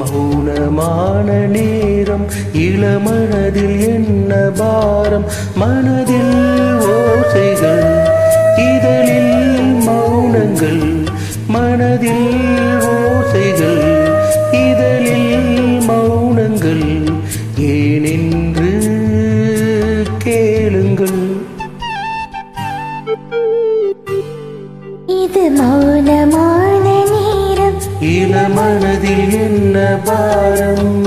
மௌனமான நேரம் இளமனதில் என்ன பாரம் மனதில் ஓசைகள் இதழில் மௌனங்கள் மனதில் ஓசைகள் இதழில் மௌனங்கள் ஏனென்று கேளுங்கள் இது மௌனமான நேரம் இளமனதில் என்ன பாரம்